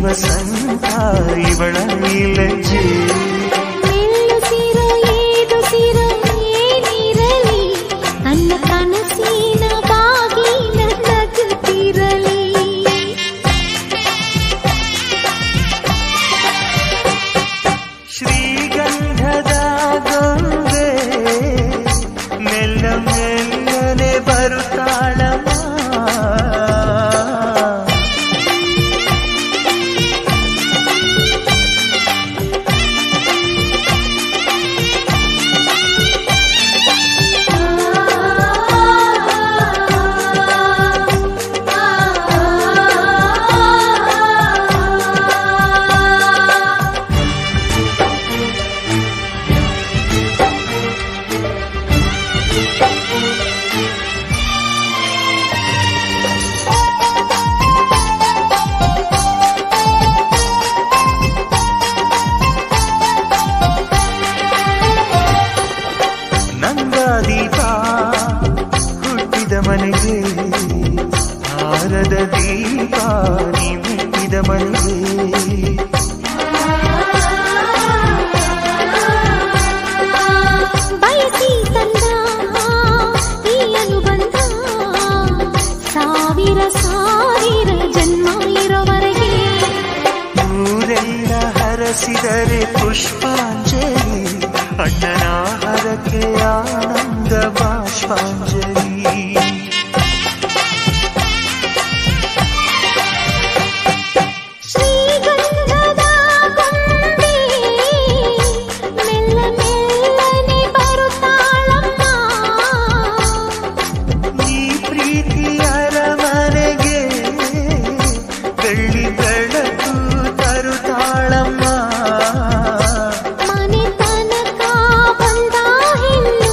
ವಸಂತ ಇವಳ ಈ ಲಜ್ಜೆ ನಿಲ್ಲಿಸಿರೋ ಏದುಸಿರೋ ಏನಿರಲಿ ನನ್ನ ಕನಸಿನ ಬಾಗಿನ ನಗುತ್ತಿರಲಿ ಶ್ರೀಗಂಧದ ಗೊಂಬೆ ಮೆಲ್ಲ ಮೆಲ್ಲನೆ ಬರುತ್ತಾಳಮ್ಮ ನಂದಾದೀಪ ಹುಟ್ಟಿದ ಮನೆಗೆ ಹಾರದ ದೀಪ ನೀ ಮುಟ್ಟಿದ ಮನೆಗೆ ಬಯಸಿ ತಂದ ಈ ಅನುಬಂಧ ಸಾವಿರ ಸಾವಿರ ಜನ್ಮ ಇರೋವರೆಗೆ ಊರೆಲ್ಲ ಹರಸಿದರೆ ಪುಷ್ಪಾಂಜಲಿ ಅಣ್ಣನ ಹರಕೆ ಆನಂದ ಬಾಷ್ಪಾಂಜಲಿ ಶ್ರೀಗಂಧದ ಗೊಂಬೆ ಮೆಲ್ಲ ಮೆಲ್ಲನೆ ಬರುತ್ತಾಳಮ್ಮ ಈ ಪ್ರೀತಿಯ ಅರಮನೆಗೆ ಬೆಳ್ಳಿ ಬೆಳಕು ತರುತ್ತಾಳಮ್ಮ ಮನೆ ತನಕ ಬಂದ ಹೆಣ್ಣು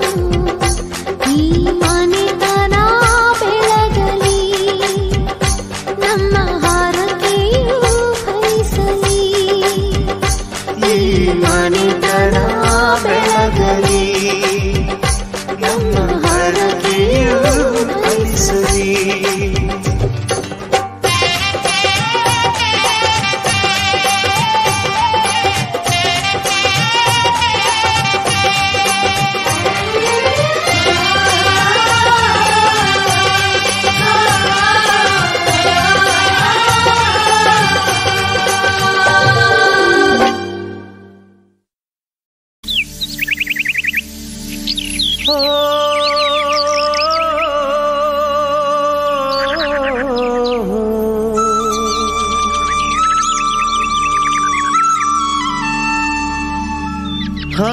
ಈ ಮನೆತನ ಬೆಳಗಲಿ ನಮ್ಮ ಹಾರಕೆಯು ಫಲಿಸಲಿ ಈ ಮನೆತನ ಬೆಳಗಲಿ ನಮ್ಮ ಹರಕೆಯು ಫಲಿಸಲಿ ಹಾ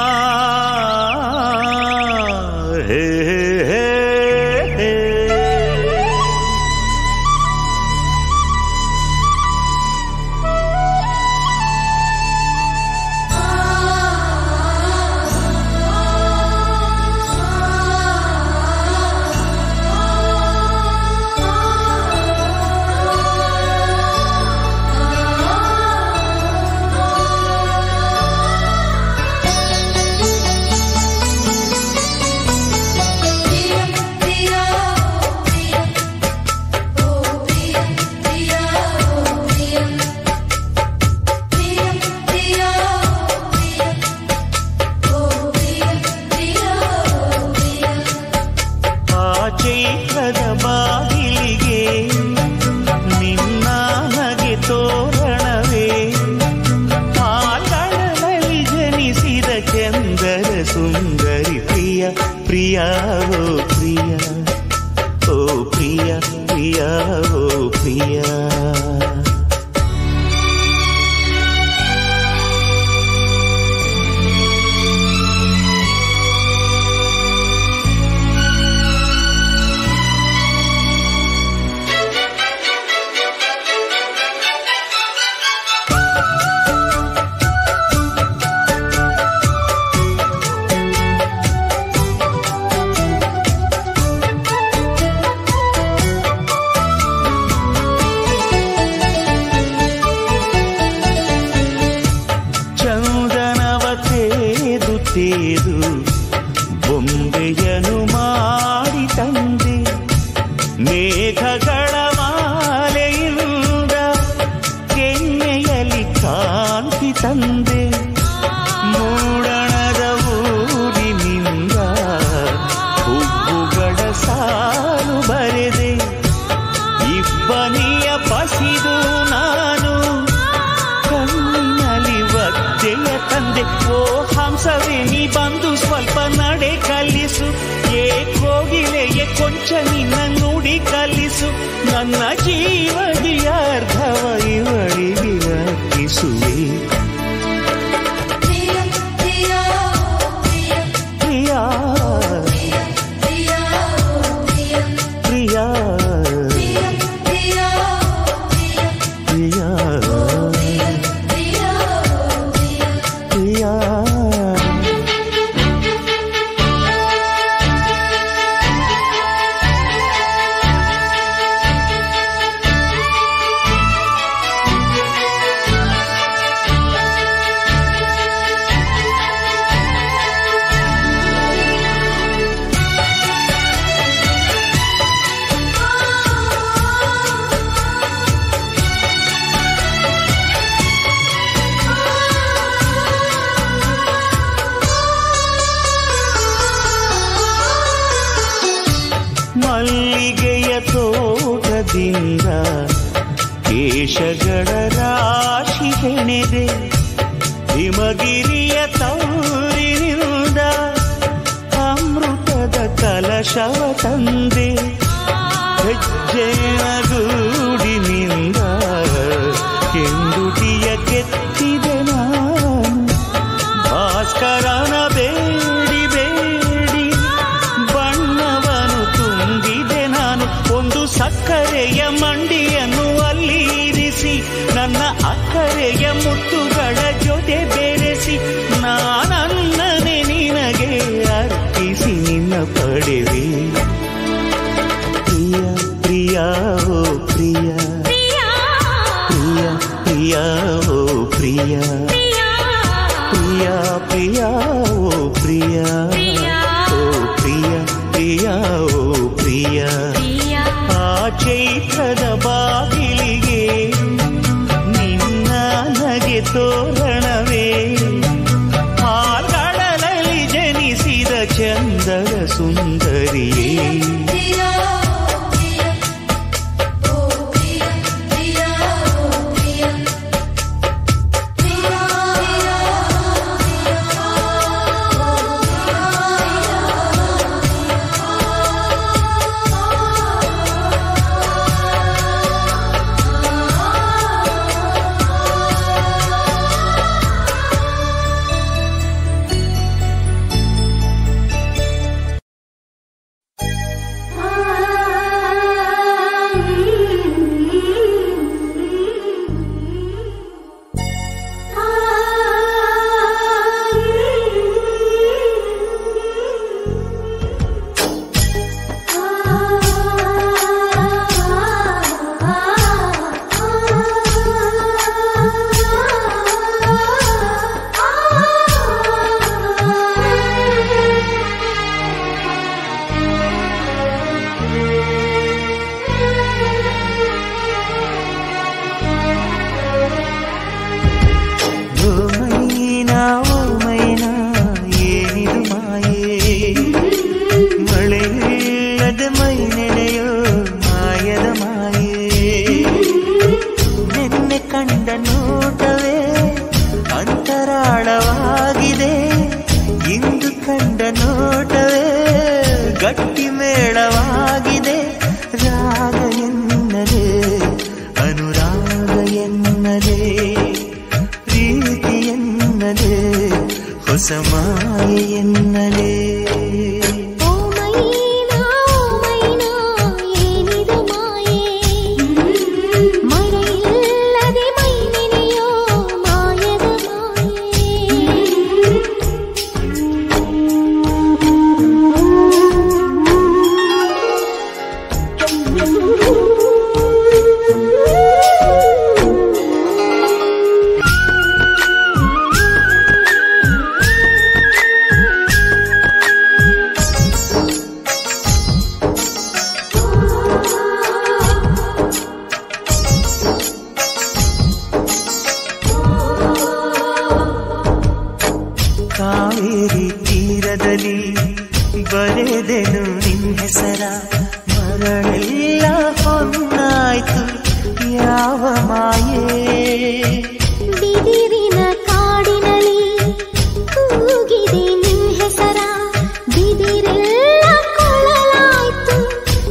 ಹೇ ಹೇ ಹೇ ಆ ಚೈತ್ರದ ಬಾಗಿಲಿಗೆ ನಿನ್ನ ನಗೆ ತೋರಣವೇ ಆಕಳದಲ್ಲಿ ಜನಿಸಿದ ಚಂದರ ಸುಂದರಿ ಪ್ರಿಯ ಪ್ರಿಯ ಓ ಪ್ರಿಯ ಓ ಪ್ರಿಯ ಪ್ರಿಯ ಓ ಪ್ರಿಯ ಕೊಂಚ ನಿನ್ನ ನುಡಿ ಕಲಿಸು ನನ್ನ ಜೀವದಿ ಅರ್ಧವ ಇವಳಿಗೆ ಅರ್ಪಿಸುವೆ ಪ್ರಿಯಾ ಪ್ರಿಯಾ ಪ್ರಿಯಾ ಪ್ರಿಯಾ ಮಲ್ಲಿಗೆಯ ತೋಟದಿಂದ ಕೇಶಗಳ ರಾಶಿ ಹೆಣೆದೆ ಹಿಮಗಿರಿಯ ತೌರಿನಿಂದ ಅಮೃತದ ಕಲಶವ ತಂದೆ ಹೆಜ್ಜೆಯ ಗೂಡಿನಿಂದ ಕೆಂದುಟಿಯ ಕೆತ್ತಿದೆ ನಾನು ಭಾಸ್ಕರನ ಬೇಡಿ ಬೇಡಿ ಬಣ್ಣವನು ತುಂಬಿದೆ ನಾನು ಒಂದು ಸಕ್ಕರೆಯ ಮಂಡಿಯನ್ನು ಅಲ್ಲಿ ಇರಿಸಿ ನನ್ನ ಅಕ್ಕರೆಯ ಮುತ್ತುಗಳ ಜೊತೆ ಬೆರೆಸಿ ನಾನನ್ನನೆ ನಿನಗೆ ಅರ್ಪಿಸಿ ನಿನ್ನ ಪಡೆವೆ ಪ್ರಿಯ ಪ್ರಿಯ ಓ ಪ್ರಿಯ ಪ್ರಿಯ ಪ್ರಿಯ ಓ ಪ್ರಿಯ ಪ್ರಿಯ ಪ್ರಿಯ ಓ ಪ್ರಿಯ ಓ ಪ್ರಿಯ ಪ್ರಿಯ ಓ ಪ್ರಿಯ ಆ ಚೈತ್ರದ ಬಾಗಿಲಿಗೆ ನಿನ್ನ ನಗೆ ತೋರಣವೇ ಹಾಲ್ಗಳಲಿ ಜನಿಸಿದ ಚಂದದ ಸುಂದರಿಯೇ ಓ ಮೈನಾ ಓ ಮೈನಾ ಏನಿದು ಮಾಯೆ ಮಳೆಯಿಲ್ಲದ ಮೈ ನೆನೆಯೋ ಮಾಯದ ಮಾಯೆ ನಿನ್ನೆ ಕಂಡ ನೋಟವೇ ಅಂತರಾಳವಾಗಿದೆ ಇಂದು ಕಂಡ ನೋಟವೇ ಗಟ್ಟಿ ಮೇಳವಾಗಿದೆ ರಾಗ ಎನ್ನದೆ ಅನುರಾಗ ಎನ್ನದೆ ಪ್ರೀತಿ ಎನ್ನದೆ ಹೊಸ ಮಾಯೆ ಎನ್ನಲೇ ಓ ಮೈನಾ ಓ ಮೈನಾ ಏನಿದು ಮಾಯೆ ಮರೆಯಿಲ್ಲದೆ ಮೈ ನೆನೆಯೋ ಮಾಯದ ಮಾಯೆ ಕಾವೇರಿ ತೀರದಲ್ಲಿ ಬರೆದೆನು ನಿನ್ನ ಹೆಸರ ಮರಳೆಲ್ಲ ಹೊನ್ನಾಯ್ತು ಯಾವ ಮಾಯೇ ಬಿದಿರಿನ ಕಾಡಿನಲ್ಲಿ ಕೂಗಿದೆ ನಿನ್ ಹೆಸರ ಬಿದಿರೆಲ್ಲ ಕೊಳಲಾಯ್ತು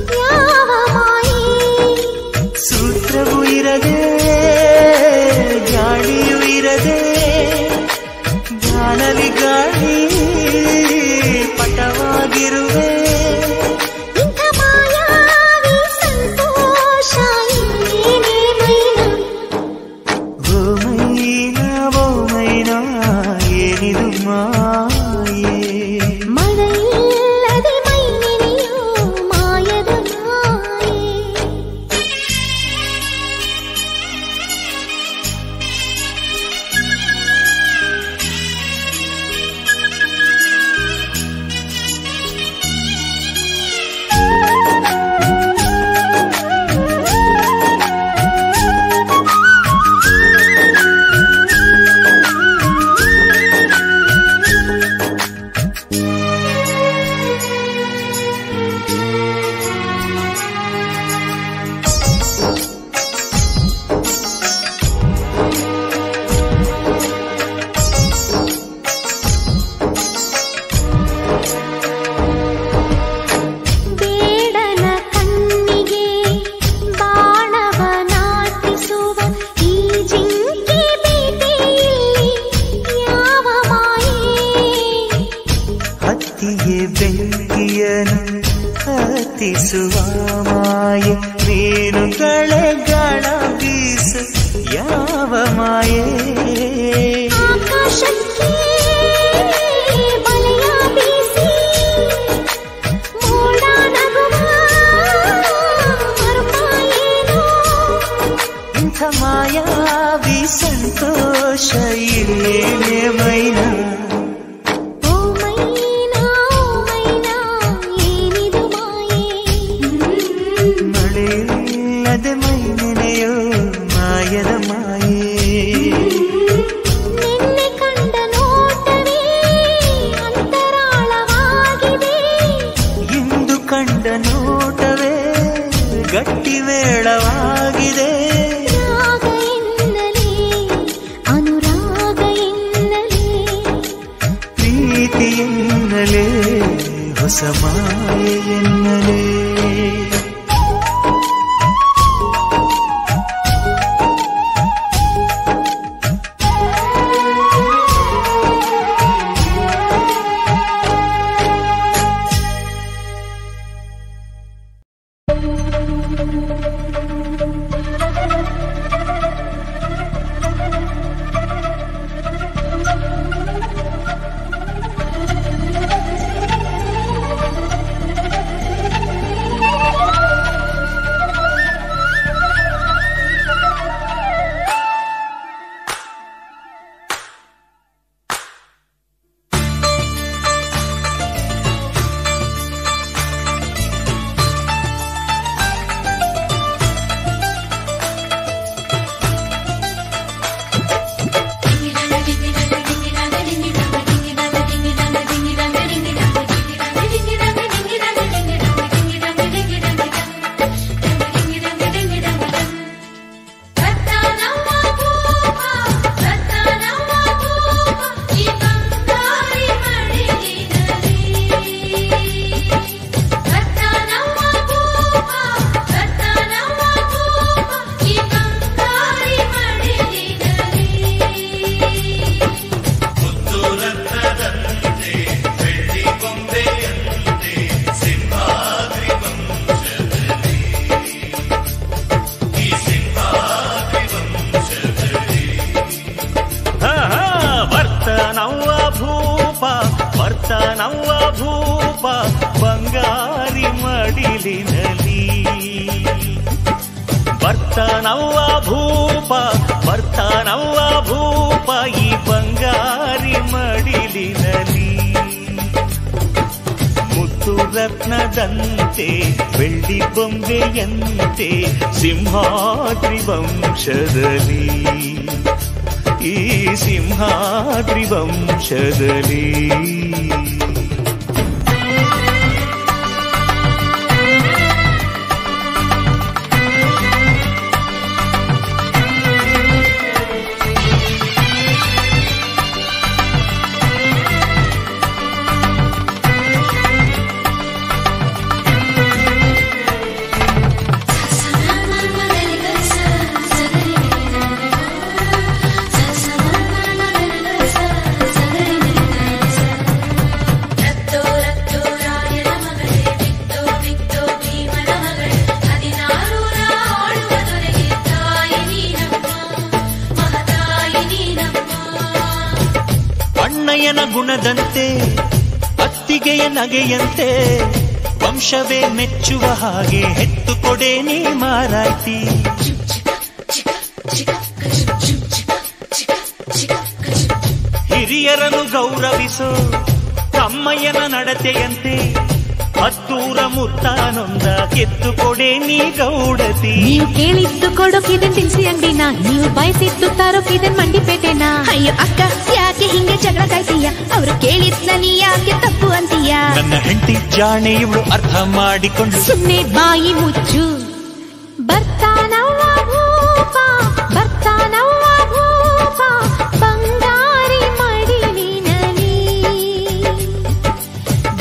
ಬೇಡನ ಕಣ್ಣಿಗೆ ಬಾಣವ ನಾಟಿಸುವ ಈ ಜಿಂಕೆ ಬೇಟೆಯಲ್ಲಿ ಯಾವ ಮಾಯೆ ಹತ್ತಿಗೆ ಬೆಂಕಿಯನು ಹತ್ತಿಸುವ ಮಾಯೆ ಮೀನುಗಳೇ ಗಾಳ ಬೀಸು ಯಾವ ಮಾಯೆ ಆಕಾಶಕ್ಕೆ ಬಲೆಯ ಬೀಸಿ ಮೋಡ ನಗುವ ಮರುಪಾಯೇನೋ ಇಂಥ ಮಾಯಾವಿ ಸಂತೋಷ ಇಲ್ಲೇನೆ ಮೈನಾ ಓ ಮೈನಾ ಓ ಮೈನಾ ಏನಿದು ಮಾಯೆ ಮಳೆಯಿಲ್ಲದೆ ಮೈ ನೆನೆಯೋ ಮಾಯದ ಮಾಯೆ ನಿನ್ನೆ ಕಂಡ ನೋಟವೇ ಅಂತರಾಳವಾಗಿದೆ ಇಂದು ಕಂಡ ನೋಟವೇ ಗಟ್ಟಿ ಮೇಳವಾಗಿದೆ ರಾಗ ಎನ್ನಲೇ ಅನುರಾಗ ಎನ್ನಲೇ ಪ್ರೀತಿ ಎನ್ನಲೇ ಹೊಸ ಮಾಯೆ ಎನ್ನಲೇ ವರ್ತನವ್ವ ಭೂಪ ವರ್ತನವ್ವ ಭೂಪ ಬಂಗಾರಿ ಮಡಿಲಿನಲಿ ವರ್ತನವ್ವ ಭೂಪ ವರ್ತನವ್ವ ಭೂಪ ಈ ಬಂಗಾರಿ ಮಡಿಲಿನಲಿ ಮುತ್ತು ರತ್ನದಂತೆ ಬೆಳ್ಳಿ ಬೊಂಬೆಯಂತೆ ಸಿಂಹಾದ್ರಿ ವಂಶದಲ್ಲಿ ಈ ಸಿಂಹಾದ್ರಿ ವಂಶದಲ್ಲಿ ರತ್ತೋ ರತ್ತೋ ರಾಯನ ಮಗಳೇ ಬಿತ್ತೋ ಬಿತ್ತೋ ಭೀಮನ ಮಗಳೇ ಹದಿನಾರೂರ ಆಳುವ ದೊರೆಗೆ ತಾಯಿ ನೀನಮ್ಮ ಮಹತಾಯಿ ನೀನಮ್ಮ ಅಣ್ಣಯ್ಯನ ಗುಣದಂತೆ ಅತ್ತಿಗೆಯ ನಗೆಯಂತೆ ವಂಶವೇ ಮೆಚ್ಚುವ ಹಾಗೆ ಹೆತ್ತು ಕೊಡೆ ನೀ ಮಾರಾಯ್ತಿ ಹಿರಿಯರನ್ನು ಗೌರವಿಸೋ ತಮ್ಮಯ್ಯನ ನಡತೆಯಂತೆ ಹತ್ತೂರ ಮುತ್ತಾನೊಂದ ಕೆತ್ತು ಕೊಡೆ ನೀ ಗೌಡತಿ ನೀವು ಕೇಳಿದ್ದು ಕೊಡೋಕಿದೆ ತಿನ್ಸಿ ಅಂಗಡಿನ ನೀವು ಬಯಸಿದ್ದು ತರೋಕಿದೆ ಮಂಡಿಪೇಟೆನ ಅಯ್ಯೋ ಅಕ್ಕ ಯಾಕೆ ಹಿಂಗೆ ಜಗಳ ಕಾಯ್ತೀಯ ಅವರು ಕೇಳಿದ್ನ ನೀ ಯಾಕೆ ತಪ್ಪು ಅಂತೀಯ ನನ್ನ ಹೆಂಡತಿ ಜಾಣೆ ಇವಳು ಅರ್ಥ ಮಾಡಿಕೊಂಡು ಸುಮ್ನೆ ಬಾಯಿ ಮುಚ್ಚು ಬರ್ತಾನವ್ವ ಭೂಪ ಬರ್ತಾನವ್ವ ಭೂಪ ಬಂಗಾರಿ ಮಡಿಲಿನಲಿ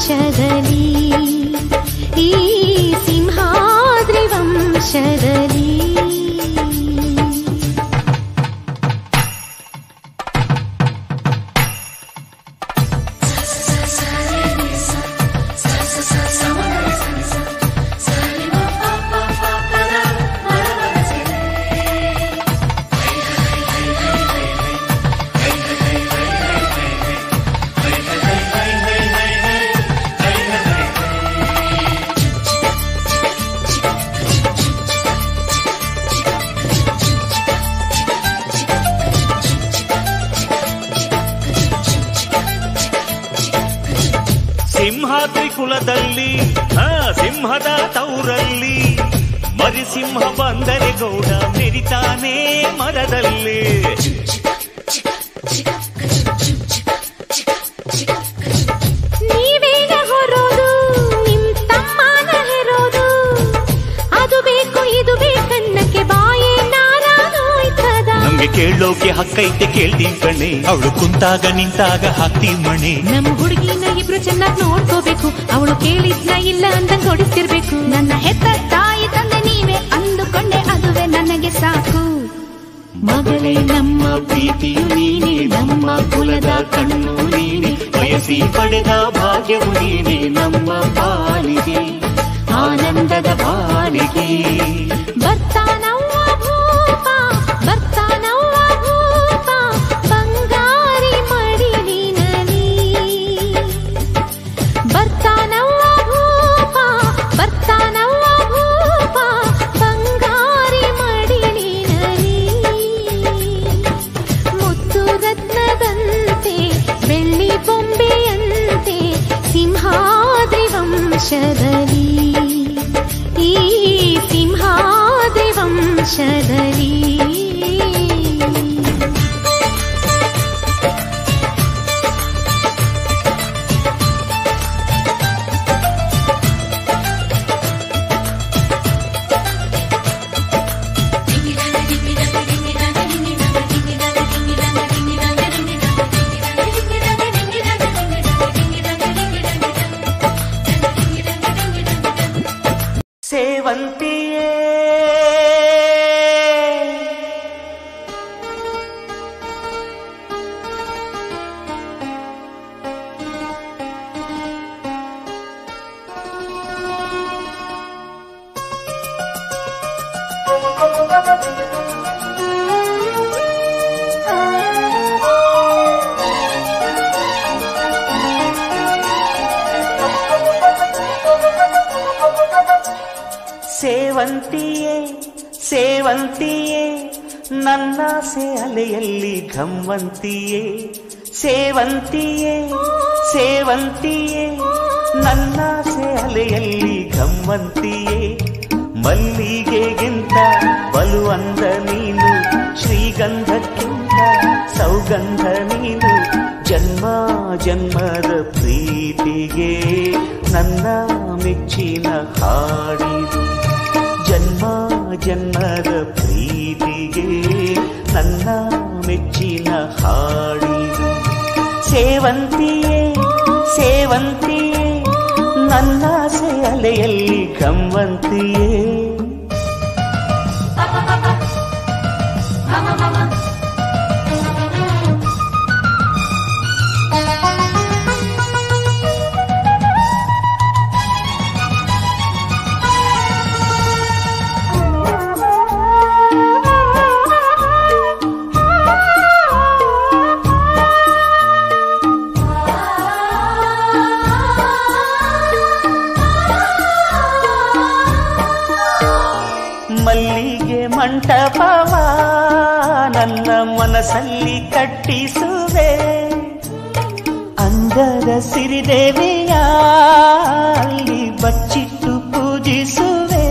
ವಂಶದಲ್ಲಿ ಈ ಸಿಂಹಾದ್ರಿ ವಂಶದಲ್ಲಿ ಸಿಂಹಾದ್ರಿ ಕುಲದಲ್ಲಿ ಆ ಸಿಂಹದ ತೌರಲ್ಲಿ ಮರಿಸಿಂಹ ಬಂದರೆ ಗೌಡ ಮೆರಿತಾನೆ ಮರದಲ್ಲಿ ನೀವೇಗ ಹೊರೋದು ನಿಮ್ ತಮ್ಮನ ಹೆರೋದು ಅದು ಬೇಕು ಇದು ಬೇಕನ್ನಕ್ಕೆ ಬಾಯೇ ನಾರಾನೋಯ್ತದ ನಮ್ಗೆ ಕೇಳೋಕೆ ಹಕ್ಕೈತೆ ಕೇಳ್ತೀವಿ ಕಣೆ ಅವಳು ಕುಂತಾಗ ನಿಂತಾಗ ಹಾಕ್ತೀವಿ ಮಣೆ ನಮ್ ಹುಡುಗಿನ ಇಬ್ರು ಚೆನ್ನಾಗಿ ನೋಡ್ಕೋಬೇಕು ಅವಳು ಕೇಳಿದ್ನ ಇಲ್ಲ ಅಂದಂಗ್ ಹೊಡಿತಿರ್ಬೇಕು ನನ್ನ ಹೆತ್ತ ತಾಯಿ ತಂದೆ ನೀವೇ ಅಂದುಕೊಂಡೆ ಅದುವೇ ನನಗೆ ಸಾಕು ಮಗಳೇ ನಮ್ಮ ಪ್ರೀತಿಯು ನೀನೆ ನಮ್ಮ ಕುಲದ ಕಣ್ಣು ನೀನೆ ಬಯಸಿ ಪಡೆದ ಭಾಗ್ಯವು ನೀನೆ ನಮ್ಮ ಪಾಲಿಗೆ ಆನಂದದ ಪಾಲಿಗೆ ಬರ್ತಾನವ್ವ ಭೂಪ ಬರ್ತಾನವ್ವ ಭೂಪ ಬಂಗಾರಿ ಮಡಿಲಿನಲಿ ಬರ್ತಾನವ್ವ ಭೂಪ ಬರ್ತಾನವ್ವ ಭೂಪ ಬಂಗಾರಿ ಮಡಿಲಿನಲಿ ಮುತ್ತು ರತ್ನದಂತೆ ಬೆಳ್ಳಿ ಬೊಂಬೆಯಂತೆ ಸಿಂಹಾದ್ರಿ ವಂಶದಲ್ಲಿ ಈ ಸಿಂಹಾದ್ರಿ ವಂಶದಲ್ಲಿ ಸೇವಂತಿಯೇ ಸೇವಂತಿಯೇ ಸೇವಂತಿಯೇ ನನ್ನಾಸೆ ಅಲೆಯಲ್ಲಿ ಘಮ್ಮಂತಿಯೇ ಸೇವಂತಿಯೇ ಸೇವಂತಿಯೇ ನನ್ನಾಸೆ ಅಲೆಯಲ್ಲಿ ಘಮ್ಮಂತಿಯೇ ಮಲ್ಲಿಗೆಗಿಂತ ಬಲು ಅಂದ ನೀನು ಶ್ರೀಗಂಧಕ್ಕಿಂತ ಸೌಗಂಧ ನೀನು ಜನ್ಮ ಜನ್ಮದ ಪ್ರೀತಿಗೆ ನನ್ನ ಮೆಚ್ಚಿನ ಹಾಡಿದು ಜನ್ಮ ಜನ್ಮದ ಪ್ರೀತಿಗೆ ನನ್ನ ಮೆಚ್ಚಿನ ಹಾಡಿದು ಸೇವಂತಿಯೇ ಸೇವಂತಿಯೇ ನನ್ನಾಸೆ ಅಲೆಯಲ್ಲಿ ಗಮ್ಮಂತಿಯೇ ಮಲ್ಲಿಗೆ ಮಂಟಪವ ನನ್ನ ಮನಸ್ಸಲ್ಲಿ ಕಟ್ಟಿಸುವೆ ಅಂದದ ಸಿರಿದೇವಿಯ ಅಲ್ಲಿ ಬಚ್ಚಿಟ್ಟು ಪೂಜಿಸುವೆ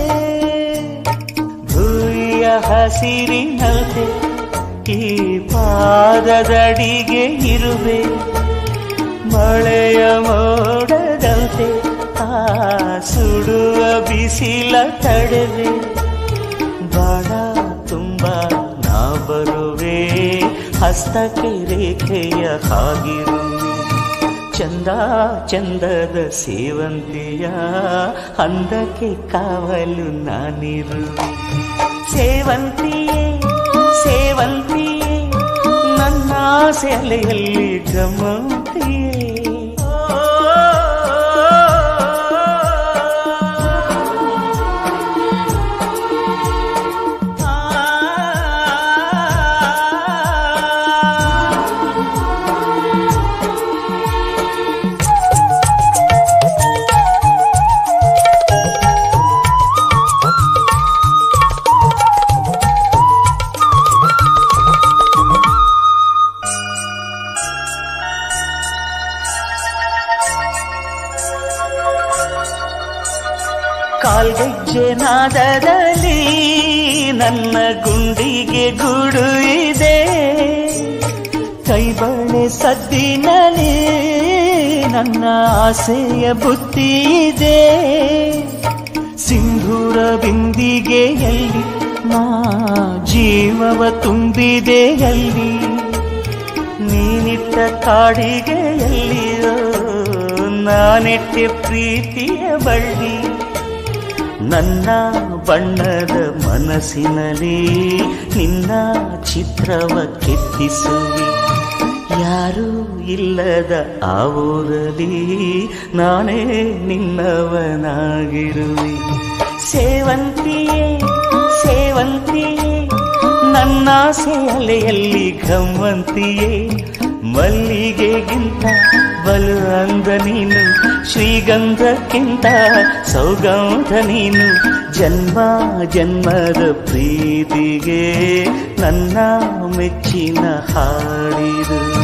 ಭೂಯ ಹಸಿರಿನಲ್ತೆ ಈ ಪಾದದಡಿಗೆ ಇರುವೆ ಮಳೆಯ ಮೋಡದಂತೆ ಆ ಸುಡುವ ಬಿಸಿಲ ತಡೆವೆ ಬಾಣ ತುಂಬ ನಾ ಬರುವೆ ಹಸ್ತಕ್ಕೆ ರೇಖೆಯ ಹಾಗಿರುವೆ ಚಂದ ಚಂದದ ಸೇವಂತಿಯ ಅಂದಕ್ಕೆ ಕಾವಲು ನಾನಿರುವೆ ಸೇವಂತಿಯೇ ಸೇವಂತಿಯೇ ನನ್ನ ಸೆಲೆಯಲ್ಲಿ ಗಮಂತಿಯೇ ಕಾಲ್ಗೆಜ್ಜೆ ನಾದದಲ್ಲಿ ನನ್ನ ಗುಂಡಿಗೆ ಗೂಡು ಇದೆ ಕೈಬಳೆ ಸದ್ದಿನಲ್ಲಿ ನನ್ನ ಆಸೆಯ ಬುತ್ತಿ ಇದೆ ಸಿಂಧೂರ ಬಿಂದಿಗೆಯಲ್ಲಿ ನಾ ಜೀವವ ತುಂಬಿದೆಯಲ್ಲಿ ನೀನಿಟ್ಟ ಕಾಡಿಗೆಯಲ್ಲಿಯೋ ನಾನಿಟ್ಟೆ ಪ್ರೀತಿಯ ಬಳ್ಳಿ ನನ್ನ ಬಣ್ಣದ ಮನಸ್ಸಿನಲ್ಲಿ ನಿನ್ನ ಚಿತ್ರವ ಕೆತ್ತಿಸುವಿ ಯಾರೂ ಇಲ್ಲದ ಆ ಊರಲ್ಲಿ ನಾನೇ ನಿನ್ನವನಾಗಿರುವೆ ಸೇವಂತಿಯೇ ಸೇವಂತಿಯೇ ನನ್ನ ಅಲೆಯಲ್ಲಿ ಗಮ್ಮಂತಿಯೇ ಮಲ್ಲಿಗೆಗಿಂತ ಬಲು ಅಂದ ನೀನು ಶ್ರೀಗಂಧಕ್ಕಿಂತ ಸೌಗಂಧ ನೀನು ಜನ್ಮ ಜನ್ಮದ ಪ್ರೀತಿಗೆ ನನ್ನ ಮೆಚ್ಚಿನ ಹಾಡಿದು